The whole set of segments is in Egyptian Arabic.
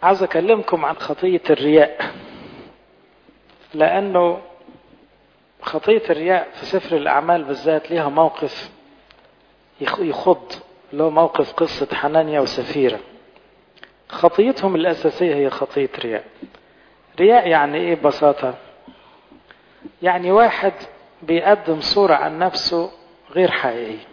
عاوز أكلمكم عن خطية الرياء لأنه خطية الرياء في سفر الأعمال بالذات ليها موقف يخض اللي هو موقف قصة حنانيا وسفيرة خطيتهم الأساسية هي خطية رياء رياء يعني إيه ببساطة يعني واحد بيقدم صورة عن نفسه غير حقيقية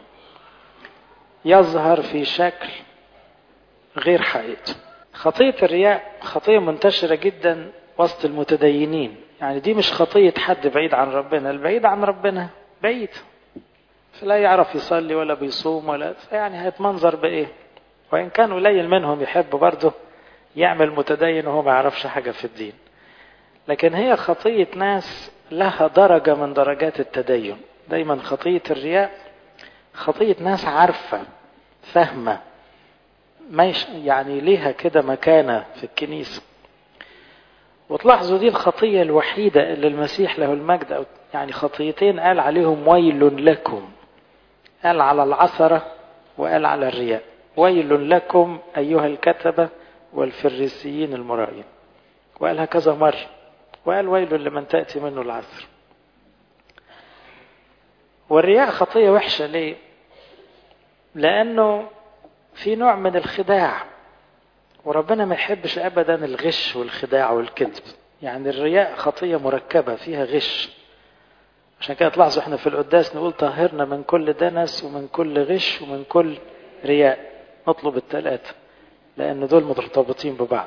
يظهر في شكل غير حقيقته خطية الرياء خطية منتشرة جدا وسط المتدينين يعني دي مش خطية حد بعيد عن ربنا البعيد عن ربنا بعيد فلا يعرف يصلي ولا بيصوم ولا يعني هيتمنظر بإيه وإن كان قليل منهم يحب برضه يعمل متدين وهو ما يعرفش حاجة في الدين لكن هي خطية ناس لها درجة من درجات التدين دايما خطية الرياء خطية ناس عارفة فاهمة مايش يعني ليها كده مكانة في الكنيسة وتلاحظوا دي الخطية الوحيدة اللي المسيح له المجد أو يعني خطيتين قال عليهم ويل لكم قال على العثرة وقال على الرياء ويل لكم أيها الكتبة والفريسيين المرائين وقالها كذا مرة وقال ويل لمن تأتي منه العثر والرياء خطية وحشة ليه لأنه في نوع من الخداع وربنا ما يحبش أبدا الغش والخداع والكذب يعني الرياء خطية مركبة فيها غش عشان كده تلاحظوا احنا في القداس نقول طهرنا من كل دنس ومن كل غش ومن كل رياء نطلب الثلاثة لأن دول مرتبطين ببعض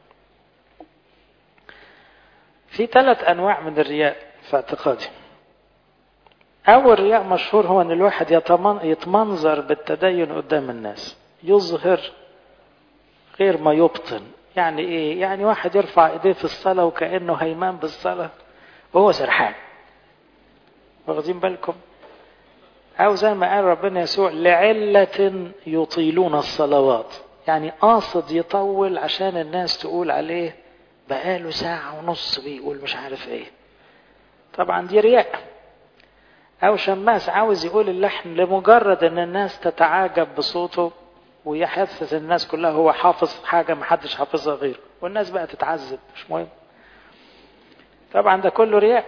في ثلاث أنواع من الرياء في اعتقادي أول رياء مشهور هو أن الواحد يتمنظر بالتدين قدام الناس يظهر غير ما يبطن يعني إيه؟ يعني واحد يرفع إيديه في الصلاة وكأنه هيمان بالصلاة وهو سرحان واخدين بالكم أو زي ما قال ربنا يسوع لعلة يطيلون الصلوات يعني قاصد يطول عشان الناس تقول عليه بقاله ساعة ونص بيقول مش عارف ايه طبعا دي رياء أو شماس عاوز يقول اللحن لمجرد أن الناس تتعاجب بصوته ويحسس الناس كلها هو حافظ حاجة محدش حافظها غيره والناس بقى تتعذب مش مهم طبعا ده كله رياء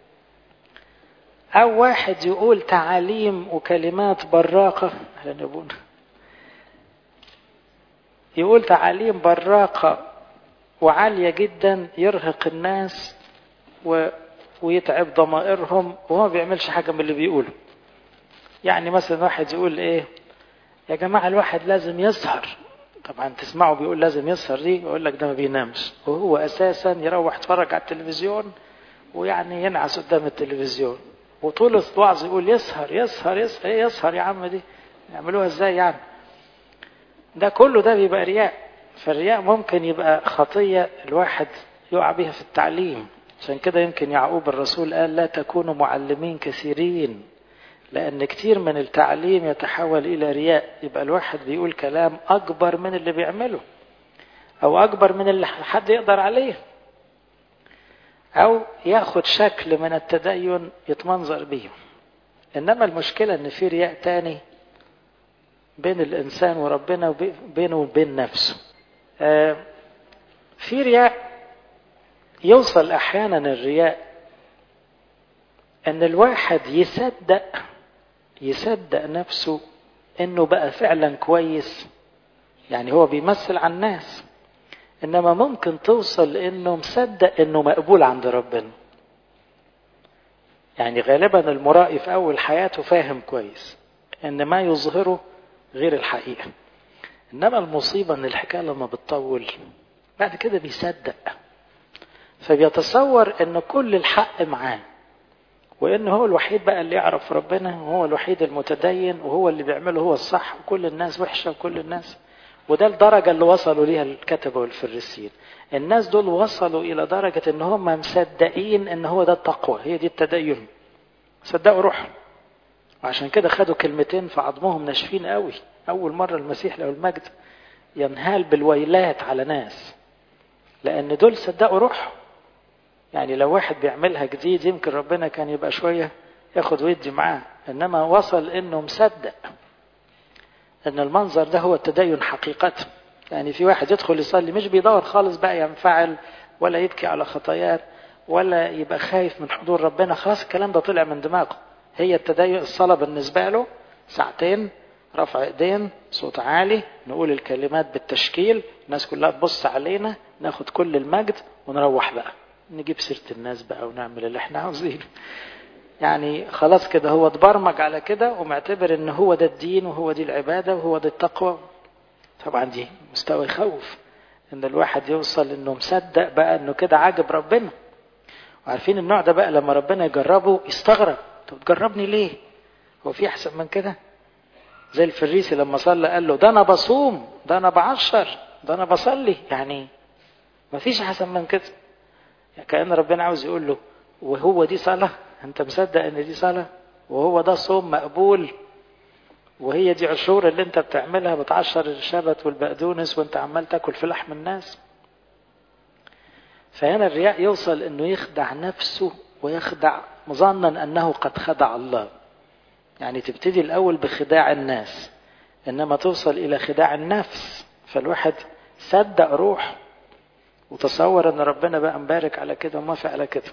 أو واحد يقول تعاليم وكلمات براقة أهلا أبونا يقول تعاليم براقة وعالية جدا يرهق الناس و... ويتعب ضمائرهم وهو ما بيعملش حاجة من اللي بيقوله يعني مثلا واحد يقول ايه يا جماعة الواحد لازم يسهر طبعا تسمعه بيقول لازم يسهر دي يقول لك ده ما بينامش وهو اساسا يروح يتفرج على التلفزيون ويعني ينعس قدام التلفزيون وطول الوعظ يقول يسهر يسهر يسهر ايه يسهر يا عم دي يعملوها ازاي يعني ده كله ده بيبقى رياء فالرياء ممكن يبقى خطية الواحد يقع بها في التعليم عشان كده يمكن يعقوب الرسول قال لا تكونوا معلمين كثيرين لأن كتير من التعليم يتحول إلى رياء يبقى الواحد بيقول كلام أكبر من اللي بيعمله أو أكبر من اللي حد يقدر عليه أو ياخد شكل من التدين يتمنظر بيه إنما المشكلة إن في رياء تاني بين الإنسان وربنا وبينه وبين نفسه آه في رياء يوصل أحيانا الرياء أن الواحد يصدق يصدق نفسه أنه بقى فعلا كويس يعني هو بيمثل على الناس إنما ممكن توصل أنه مصدق أنه مقبول عند ربنا يعني غالبا المرائي في أول حياته فاهم كويس أن ما يظهره غير الحقيقة إنما المصيبة أن الحكاية لما بتطول بعد كده بيصدق فبيتصور أن كل الحق معاه وأن هو الوحيد بقى اللي يعرف ربنا وهو الوحيد المتدين وهو اللي بيعمله هو الصح وكل الناس وحشة وكل الناس وده الدرجة اللي وصلوا ليها الكتبة والفريسيين الناس دول وصلوا إلى درجة أن هم مصدقين أن هو ده التقوى هي دي التدين صدقوا روحهم وعشان كده خدوا كلمتين في عظمهم ناشفين قوي أول مرة المسيح له المجد ينهال بالويلات على ناس لأن دول صدقوا روحهم يعني لو واحد بيعملها جديد يمكن ربنا كان يبقى شوية ياخد ويدي معاه إنما وصل إنه مصدق إن المنظر ده هو التدين حقيقة يعني في واحد يدخل يصلي مش بيدور خالص بقى ينفعل ولا يبكي على خطاياه ولا يبقى خايف من حضور ربنا خلاص الكلام ده طلع من دماغه هي التدين الصلاة بالنسبة له ساعتين رفع ايدين صوت عالي نقول الكلمات بالتشكيل الناس كلها تبص علينا ناخد كل المجد ونروح بقى نجيب سيرة الناس بقى ونعمل اللي احنا عاوزينه يعني خلاص كده هو اتبرمج على كده ومعتبر ان هو ده الدين وهو دي العبادة وهو ده التقوى طبعا دي مستوى يخوف ان الواحد يوصل انه مصدق بقى انه كده عاجب ربنا وعارفين النوع ده بقى لما ربنا يجربه يستغرب طب تجربني ليه هو في احسن من كده زي الفريسي لما صلى قال له ده انا بصوم ده انا بعشر ده انا بصلي يعني ما فيش احسن من كده يعني كأن ربنا عاوز يقول له وهو دي صلاة انت مصدق ان دي صلاة وهو ده صوم مقبول وهي دي عشور اللي انت بتعملها بتعشر الشبت والبقدونس وانت عمال تاكل في لحم الناس فهنا الرياء يوصل انه يخدع نفسه ويخدع مظنا انه قد خدع الله يعني تبتدي الاول بخداع الناس انما توصل الى خداع النفس فالواحد صدق روح وتصور ان ربنا بقى مبارك على كده وموافق على كده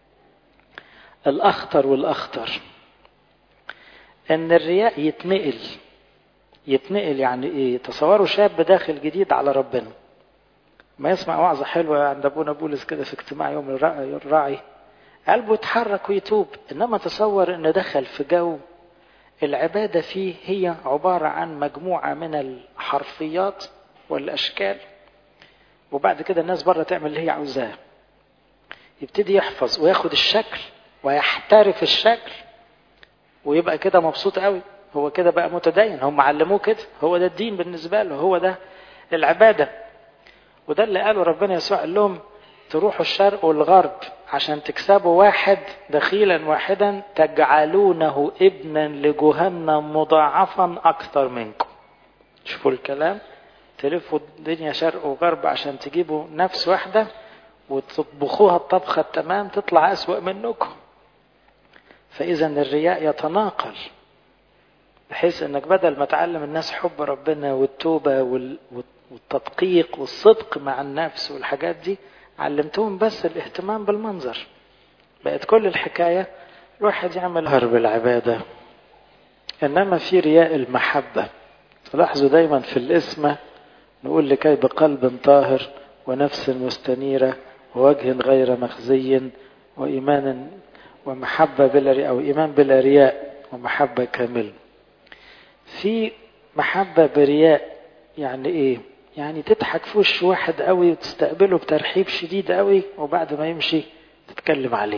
الاخطر والاخطر ان الرياء يتنقل يتنقل يعني ايه تصوروا شاب داخل جديد على ربنا ما يسمع وعظة حلوة عند أبونا بولس كده في اجتماع يوم الراعي قلبه يتحرك ويتوب إنما تصور إنه دخل في جو العبادة فيه هي عبارة عن مجموعة من الحرفيات والأشكال وبعد كده الناس بره تعمل اللي هي عاوزاه يبتدي يحفظ وياخد الشكل ويحترف الشكل ويبقى كده مبسوط قوي هو كده بقى متدين هم علموه كده هو ده الدين بالنسبة له هو ده العبادة وده اللي قاله ربنا يسوع قال لهم تروحوا الشرق والغرب عشان تكسبوا واحد دخيلا واحدا تجعلونه ابنا لجهنم مضاعفا اكثر منكم شوفوا الكلام تلفوا الدنيا شرق وغرب عشان تجيبوا نفس واحدة وتطبخوها الطبخة التمام تطلع أسوأ منكم فإذا الرياء يتناقل بحيث انك بدل ما تعلم الناس حب ربنا والتوبة والتدقيق والصدق مع النفس والحاجات دي علمتهم بس الاهتمام بالمنظر بقت كل الحكاية الواحد يعمل هرب العبادة انما في رياء المحبة تلاحظوا دايما في الاسم نقول لكي بقلب طاهر ونفس مستنيرة ووجه غير مخزي وإيمان ومحبة بلا رياء أو إيمان بلا رياء ومحبة كاملة في محبة برياء يعني إيه يعني تضحك في وش واحد قوي وتستقبله بترحيب شديد قوي وبعد ما يمشي تتكلم عليه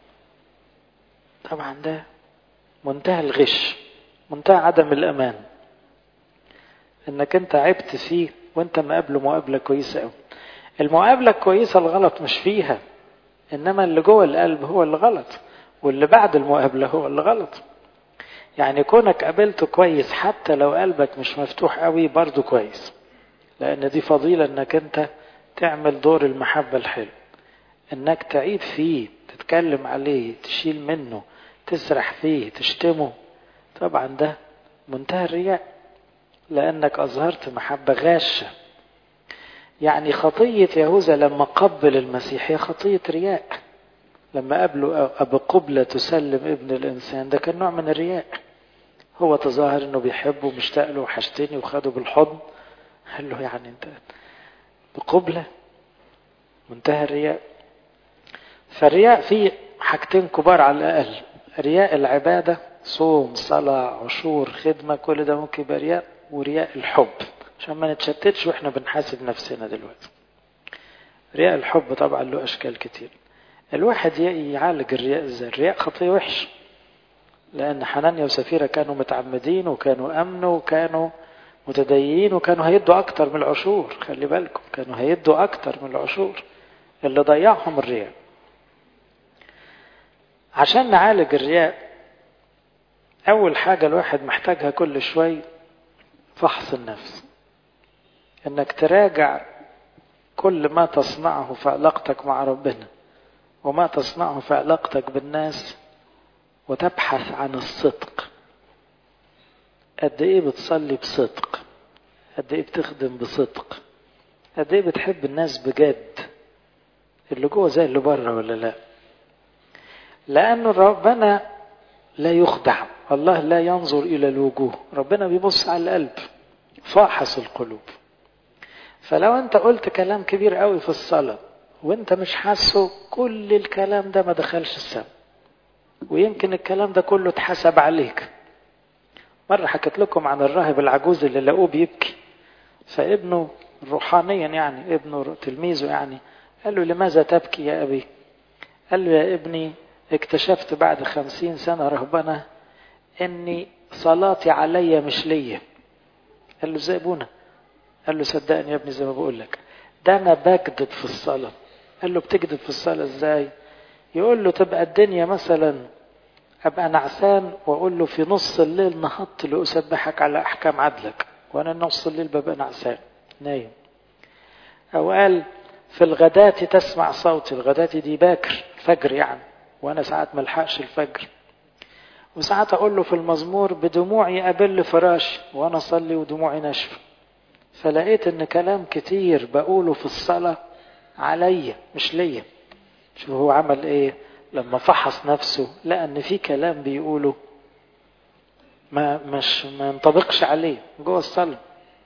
طبعا ده منتهى الغش منتهى عدم الأمان انك انت عبت فيه وانت مقابله مقابله كويسه قوي المقابله الكويسه الغلط مش فيها انما اللي جوه القلب هو اللي غلط واللي بعد المقابله هو اللي غلط يعني كونك قابلته كويس حتى لو قلبك مش مفتوح قوي برضه كويس لان دي فضيله انك انت تعمل دور المحبه الحلو انك تعيد فيه تتكلم عليه تشيل منه تسرح فيه تشتمه طبعا ده منتهى الرياء لأنك أظهرت محبة غاشة يعني خطية يهوذا لما قبل المسيح هي خطية رياء لما قابله أبو قبلة تسلم ابن الإنسان ده كان نوع من الرياء هو تظاهر انه بيحبه ومشتاق له وحشتني وخده بالحضن قال له يعني انت بقبلة منتهى الرياء فالرياء فيه حاجتين كبار على الأقل رياء العبادة صوم صلاة عشور خدمة كل ده ممكن يبقى رياء ورياء الحب عشان ما نتشتتش واحنا بنحاسب نفسنا دلوقتي رياء الحب طبعا له اشكال كتير الواحد يعالج الرياء ازاي الرياء خطيه وحش لان حنانيا وسفيره كانوا متعمدين وكانوا امنوا وكانوا متدينين وكانوا هيدوا اكتر من العشور خلي بالكم كانوا هيدوا اكتر من العشور اللي ضيعهم الرياء عشان نعالج الرياء اول حاجه الواحد محتاجها كل شوي فحص النفس انك تراجع كل ما تصنعه في علاقتك مع ربنا وما تصنعه في علاقتك بالناس وتبحث عن الصدق قد ايه بتصلي بصدق قد ايه بتخدم بصدق قد ايه بتحب الناس بجد اللي جوه زي اللي بره ولا لا لأنه ربنا لا يخدع الله لا ينظر إلى الوجوه ربنا بيبص على القلب فاحص القلوب فلو انت قلت كلام كبير قوي في الصلاة وانت مش حاسه كل الكلام ده ما دخلش السما ويمكن الكلام ده كله اتحسب عليك مرة حكيت لكم عن الراهب العجوز اللي لقوه بيبكي فابنه روحانيا يعني ابنه تلميذه يعني قال له لماذا تبكي يا أبي قال له يا ابني اكتشفت بعد خمسين سنة رهبنة اني صلاتي عليا مش ليا قال له ازاي ابونا قال له صدقني يا ابني زي ما بقول لك ده انا بكذب في الصلاة قال له بتكذب في الصلاة ازاي يقول له تبقى الدنيا مثلا ابقى نعسان واقول له في نص الليل نهضت لاسبحك على احكام عدلك وانا نص الليل ببقى نعسان نايم او قال في الغداة تسمع صوتي الغداة دي باكر فجر يعني وانا ساعات ملحقش الفجر وساعات اقول له في المزمور بدموعي ابل فراشي وانا اصلي ودموعي ناشفه فلقيت ان كلام كتير بقوله في الصلاه عليا مش ليا شوف هو عمل ايه لما فحص نفسه لقى ان في كلام بيقوله ما مش ما ينطبقش عليه جوه الصلاه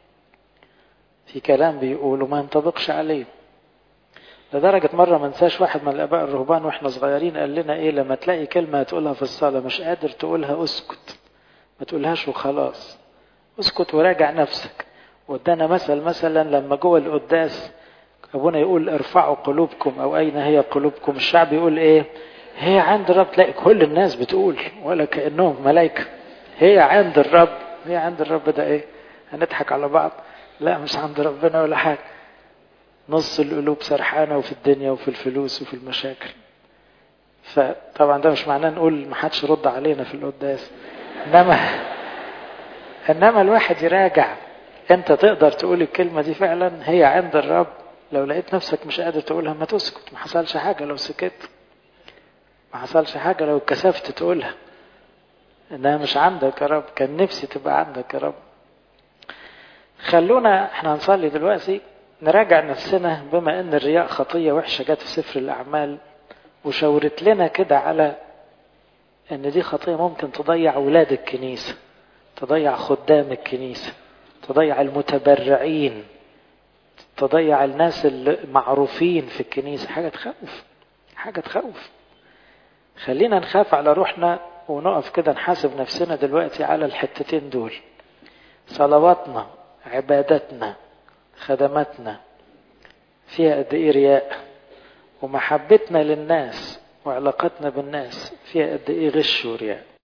في كلام بيقوله ما ينطبقش عليه لدرجة مرة ما انساش واحد من الآباء الرهبان واحنا صغيرين قال لنا إيه لما تلاقي كلمة تقولها في الصلاة مش قادر تقولها اسكت ما تقولهاش وخلاص اسكت وراجع نفسك وادانا مثل مثلا لما جوه القداس أبونا يقول ارفعوا قلوبكم أو أين هي قلوبكم الشعب يقول إيه هي عند الرب تلاقي كل الناس بتقول ولا كأنهم ملائكة هي عند الرب هي عند الرب ده إيه هنضحك على بعض لا مش عند ربنا ولا حاجة نص القلوب سرحانة وفي الدنيا وفي الفلوس وفي المشاكل فطبعا ده مش معناه نقول ما حدش يرد علينا في القداس انما انما الواحد يراجع انت تقدر تقول الكلمة دي فعلا هي عند الرب لو لقيت نفسك مش قادر تقولها ما تسكت ما حصلش حاجة لو سكت ما حصلش حاجة لو اتكسفت تقولها انها مش عندك يا رب كان نفسي تبقى عندك يا رب خلونا احنا هنصلي دلوقتي نراجع نفسنا بما ان الرياء خطية وحشة جت في سفر الاعمال وشاورت لنا كده على ان دي خطية ممكن تضيع اولاد الكنيسة تضيع خدام الكنيسة تضيع المتبرعين تضيع الناس المعروفين في الكنيسة حاجة تخوف حاجة تخوف خلينا نخاف على روحنا ونقف كده نحاسب نفسنا دلوقتي على الحتتين دول صلواتنا عبادتنا خدماتنا فيها قد ايه رياء ومحبتنا للناس وعلاقتنا بالناس فيها قد ايه غش ورياء